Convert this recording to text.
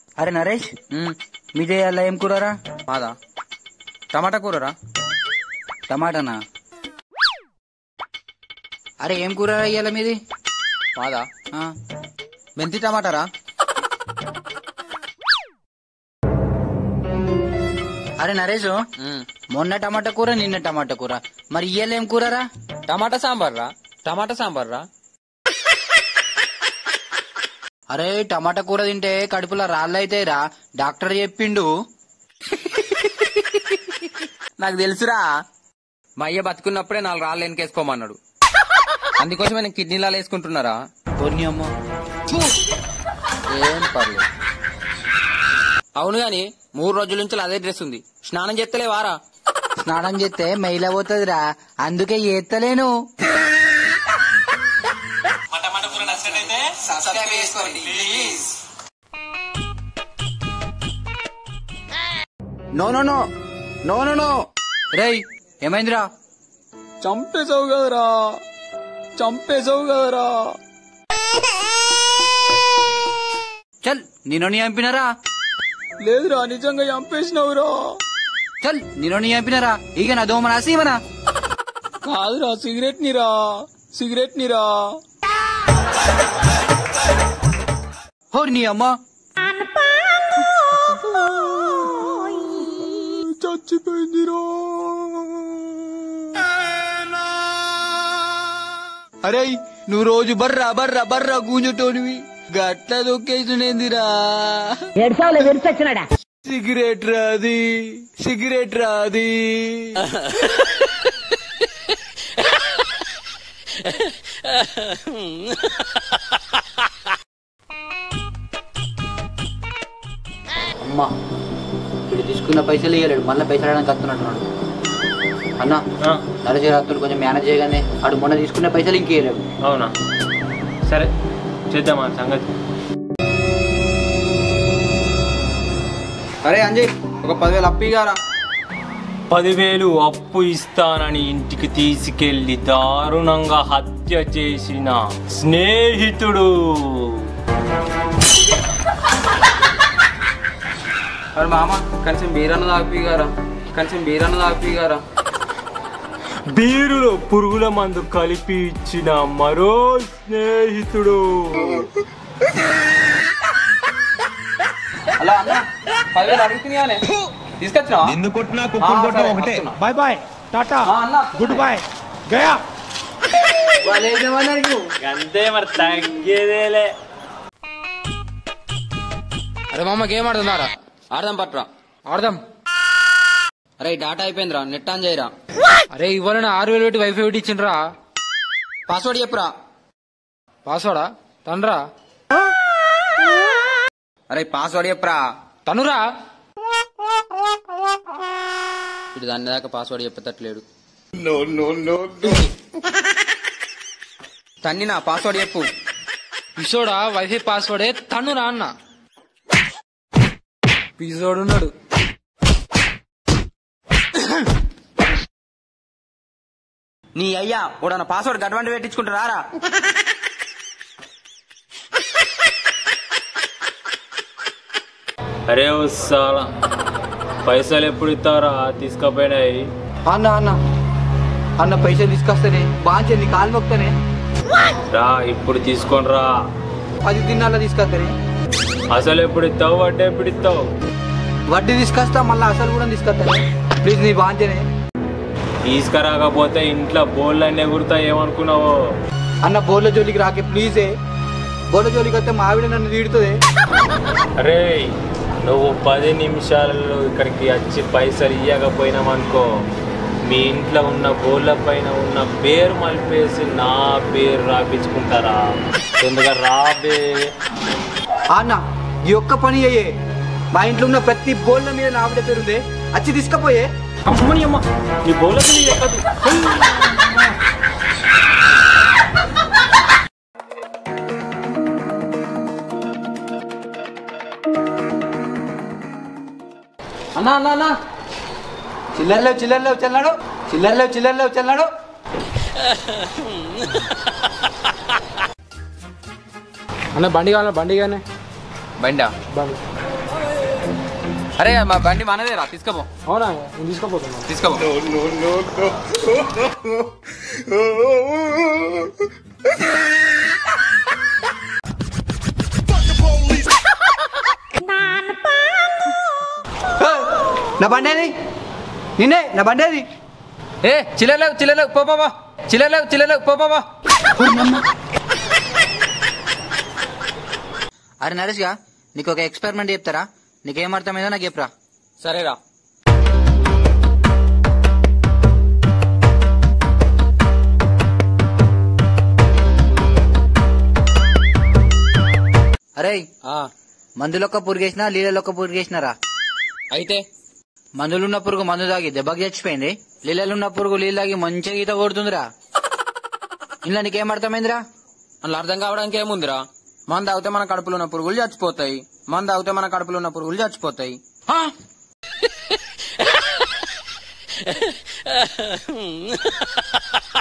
అరే నరేష్ మ్మ్. మీదే అలా ఏం కూరరా మాదా టమాటా కూరరా టమాటానా అరే ఏం కూరరా ఇయ్యాల మీది మాదా ఆ, మెంతి టమాటారా అరే నరేష్ మ్మ్. మొన్న టమాటా కూర నిన్న టమాటా కూర మరి ఇయ్యాల ఏం కూరరా టమాటా సాంబార్ రా టమాటా సాంబార్ రా అరే టమాటా కూర తింటే కడుపులో రాళ్ళైతాయి రా డాక్టర్ చెప్పిండు నాకు తెలుసురా మా అయ్య బతుకున్నప్పుడే నాలుగు రాళ్ళు వెనకేసుకోమన్నాడు అందుకోసమే నేను కిడ్నీలాలు వేసుకుంటున్నారా కొన్ని అమ్మ ఏం పర్లేదు అవును గాని మూడు రోజుల నుంచి అదే డ్రెస్ ఉంది స్నానం చేస్తలే వారా స్నానం చేస్తే మైల పోతుందిరా అందుకే ఎత్తలేను no no no no no no రేయ్ ఏమైందిరా చంపేసావు కదరా చంపేసావు కదరా చల్ నేను చంపినారా లేదురా నిజంగా చంపేసినావురా చల్ నేను చంపినారా ఇక నా దోమనా సీమనా కాదురా సిగరెట్ నిరా సిగరెట్ నిరా హోరి నీ అమ్మ చచ్చిపోయిందిరా అరే నువ్వు రోజు బర్రా బర్రా బర్రా గూంజటోనివి గట్ల దొక్కేసునేందిరా ఏడ్చావులే విరిచొచ్చినాడా సిగరెట్ రాది సిగరెట్ రాది అమ్మా ఇప్పుడు తీసుకున్న పైసలు ఇవ్వలేడు మళ్ళీ పైసలు అడడానికి వస్తున్నట్టున్నాడు అన్న నరసింహరాత్రుడు కొంచెం మేనేజ్ చేయగానే ఆడు మొన్న తీసుకున్న పైసలు ఇంకేయలేడు అవునా సరే చేద్దామా సంగతి అరే అంజయ్ ఒక పదివేలు అప్పిగారా పదివేలు అప్పు ఇస్తానని ఇంటికి తీసుకెళ్లి దారుణంగా హత్య చేసిన స్నేహితుడు అరే మామ కొంచెం బీరన్న తాపిగారా కొంచెం బీరన్న తాపిగారా బీరులో పురుగుల మందు కలిపి ఇచ్చిన మరో స్నేహితుడు అలా అన్న పదివేలు అడుగుతున్నానే తీసుకొచ్చినా నిన్ను కొట్టినా కుక్కను కొట్టినా ఒకటే బాయ్ బాయ్ టాటా అన్న గుడ్ బాయ్ గయా అంతే మరి తగ్గేదేలే అరే మామ గేమ్ ఆడుతున్నారా ఆడదాం పట్రా ఆడదాం అరే డాటా అయిపోయిందిరా నెట్ ఆన్ చేయరా అరే ఇవ్వాలని ఆరు వేలు పెట్టి వైఫై పెట్టి ఇచ్చిండ్రా పాస్వర్డ్ చెప్పురా పాస్వర్డా తండ్రా అరే పాస్వర్డ్ చెప్పురా తనురా ఇటు దాని దాకా పాస్వర్డ్ చెప్పేటట్లేడు తన్ని నా పాస్వర్డ్ చెప్పు పిసోడా వైఫై పాస్వర్డే తన్నురా అన్న పిసోడు ఉన్నాడు నీ అయ్యా ఉడన పాస్వర్డ్ గడ్వంటి పెట్టించుకుంటారా అరే సాలా పైసలు ఎప్పుడు ఇస్తారా తీసుకపోయినాయి అన్న అన్న అన్న పైసలు తీసుకొస్తానే బాగా నీ కాలు మొక్తానే రా ఇప్పుడు తీసుకొని రా పది దినాల్లో తీసుకొస్తానే అసలు ఎప్పుడు ఇస్తావు అంటే ఎప్పుడు ఇస్తావు వడ్డీ తీసుకొస్తా మళ్ళీ అసలు కూడా తీసుకొస్తానే ప్లీజ్ నీ బాంచనే తీసుకురాకపోతే ఇంట్లో బోళ్ళు అన్నీ ఎగురుతాయి ఏమనుకున్నావో అన్న బోర్ల జోలికి రాకే ప్లీజే బోర్ల జోలికి వస్తే మా ఆవిడ నన్ను తీడుతుంది అరే నువ్వు పది నిమిషాలలో ఇక్కడికి వచ్చి పైసలు ఇవ్వకపోయినామనుకో మీ ఇంట్లో ఉన్న బోళ్ళ పైన ఉన్న పేరు మలిపేసి నా పేరు రాపించుకుంటారా తొందరగా రాబే అన్న ఈ ఒక్క పని అయ్యే మా ఇంట్లో ఉన్న ప్రతి బోర్ల మీద నా ఆవిడ పేరుందే వచ్చి తీసుకపోయే అమ్మని అమ్మ నీ బోళ్ళకి నీ ఎక్కదు అన్నా అన్నా అన్నా చిల్లర్లేవు చిల్లర్లేవు చల్లాడు చిల్లర్లేవు చిల్లర్లేవు చల్లాడు అన్న బండి కావాలా బండి కానీ బండా బండి అరే మా బండి మనదేరా తీసుకోపో అవునా నేను తీసుకోపోతున్నా తీసుకోపో నా బండేది నిన్నే నా బండేది ఏ చిల్లలేవు చిల్లలేవు పో పో, పో చిల్లలేవు చిల్లలేవు పో పో, పో అరే నరేష్గా నీకు ఒక ఎక్స్పెరిమెంట్ చెప్తారా నీకేం అర్థమైందో నాకు చెప్పురా సరేరా అరే ఆ, మందులొక్క పురుగేసినా నీళ్ళలొక్క పురుగేసినారా అయితే మందులున్న పురుగు మందు తాగి దెబ్బకి చచ్చిపోయింది నీళ్ళలున్న పురుగు నీళ్ళు తాగి మంచిగా ఈత కొడుతుందిరా ఇలా నీకేం అర్థమైందిరా అలా అర్థం కావడానికి ఏముందిరా మన తాగితే మన కడుపులో ఉన్న పురుగులు చచ్చిపోతాయి మన తాగితే మన కడుపులో ఉన్న పురుగులు చచ్చిపోతాయి ఆ!